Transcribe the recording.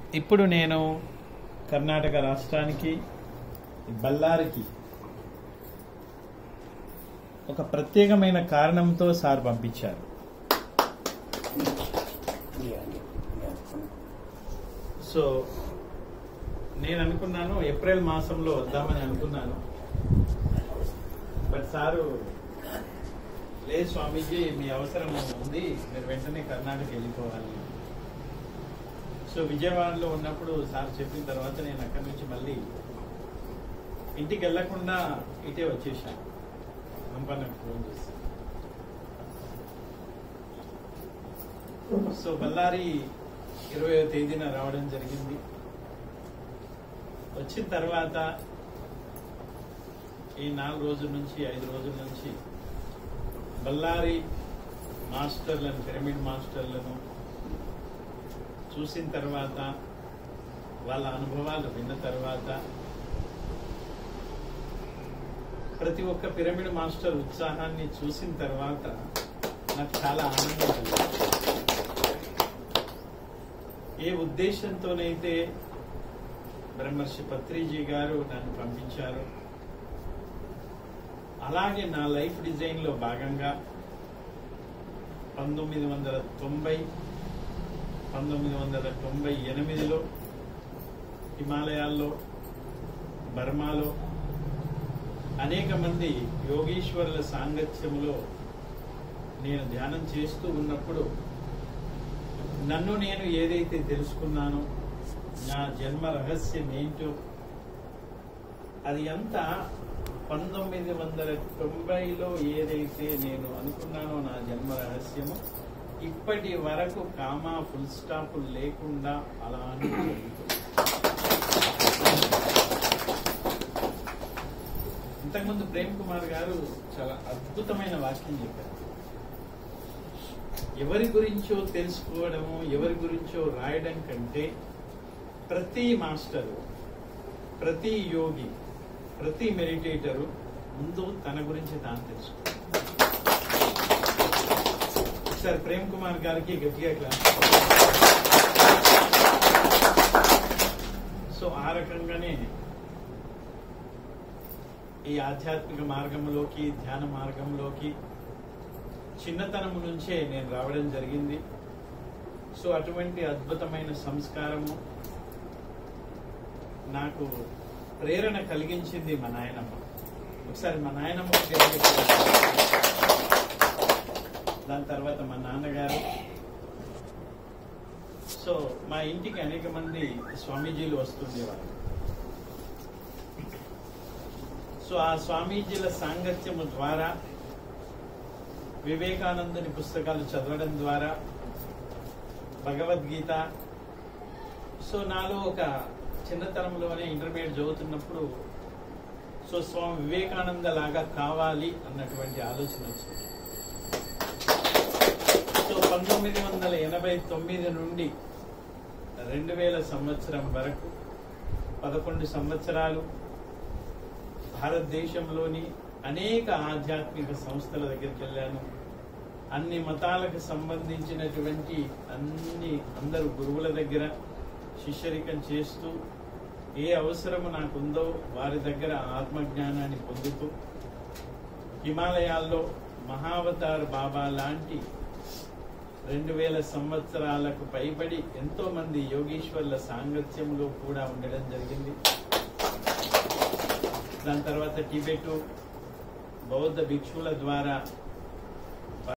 ఇప్పుడు నేను కర్ణాటక రాష్ట్రానికి బళ్ళారికి ఒక ప్రత్యేకమైన కారణంతో సార్ పంపించారు సో నేను అనుకున్నాను ఏప్రిల్ మాసంలో వద్దామని అనుకున్నాను బట్ సారు లేదు స్వామీజీ మీ అవసరం ఉంది మీరు వెంటనే కర్ణాటక వెళ్ళిపోవాలి సో విజయవాడలో ఉన్నప్పుడు సార్ చెప్పిన తర్వాత నేను అక్కడి నుంచి మళ్ళీ ఇంటికి వెళ్లకుండా ఇటే వచ్చేసాను హంపన్నకు ఫోన్ చేసి సో బళ్ళారి ఇరవయో తేదీన రావడం జరిగింది వచ్చిన తర్వాత ఈ నాలుగు రోజుల నుంచి ఐదు రోజుల నుంచి బళ్ళారి మాస్టర్లను పిరమిడ్ మాస్టర్లను చూసిన తర్వాత వాళ్ళ అనుభవాలు విన్న తర్వాత ప్రతి ఒక్క పిరమిడ్ మాస్టర్ ఉత్సాహాన్ని చూసిన తర్వాత నాకు చాలా ఆనందం కలిగింది ఏ ఉద్దేశంతోనైతే బ్రహ్మర్షి పత్రిజీ గారు నన్ను పంపించారు అలాగే నా లైఫ్ డిజైన్ లో భాగంగా పంతొమ్మిది వందల తొంభై పంతొమ్మిది వందల తొంభై ఎనిమిదిలో హిమాలయాల్లో బర్మాలో అనేక మంది యోగీశ్వరుల సాంగత్యంలో నేను ధ్యానం చేస్తూ ఉన్నప్పుడు నన్ను నేను ఏదైతే తెలుసుకున్నానో నా జన్మ రహస్యం ఏంటో అది అంతా పంతొమ్మిది వందల తొంభైలో ఏదైతే నేను అనుకున్నానో నా జన్మ రహస్యము ఇప్పటి వరకు కామా ఫుల్ స్టాప్ లేకుండా అలానే జరుగుతుంది ఇంతకుముందు ప్రేమ్ కుమార్ గారు చాలా అద్భుతమైన వాక్యం చెప్పారు ఎవరి గురించో తెలుసుకోవడము ఎవరి గురించో రాయడం కంటే ప్రతి మాస్టరు ప్రతి యోగి ప్రతి మెడిటేటరు ముందు తన గురించి తాను తెలుసుకోవాలి ఒకసారి ప్రేమ్ కుమార్ గారికి గట్టిగా క్లాస్ సో ఆ రకంగానే ఈ ఆధ్యాత్మిక మార్గంలోకి ధ్యాన మార్గంలోకి చిన్నతనం నుంచే నేను రావడం జరిగింది సో అటువంటి అద్భుతమైన సంస్కారము నాకు ప్రేరణ కలిగించింది మా నాయనమ్మ ఒకసారి మా నాయనమ్మ దాని తర్వాత మా నాన్నగారు సో మా ఇంటికి అనేక మంది స్వామీజీలు వస్తుండేవారు సో ఆ స్వామీజీల సాంగత్యము ద్వారా వివేకానందుని పుస్తకాలు చదవడం ద్వారా భగవద్గీత సో నాలో ఒక చిన్నతనంలోనే ఇంటర్మీడియట్ చదువుతున్నప్పుడు సో స్వామి వివేకానంద లాగా కావాలి అన్నటువంటి ఆలోచన వచ్చింది సో పంతొమ్మిది వందల ఎనభై తొమ్మిది నుండి రెండు వేల సంవత్సరం వరకు పదకొండు సంవత్సరాలు భారతదేశంలోని అనేక ఆధ్యాత్మిక సంస్థల దగ్గరికి వెళ్ళాను అన్ని మతాలకు సంబంధించినటువంటి అన్ని అందరు గురువుల దగ్గర శిష్యరికం చేస్తూ ఏ అవసరము నాకుందో వారి దగ్గర ఆత్మజ్ఞానాన్ని పొందుతూ హిమాలయాల్లో మహావతార్ బాబా లాంటి రెండు వేల సంవత్సరాలకు పైబడి ఎంతో మంది యోగీశ్వర్ల సాంగత్యంలో కూడా ఉండడం జరిగింది దాని తర్వాత టిబెట్ బౌద్ధ భిక్షువుల ద్వారా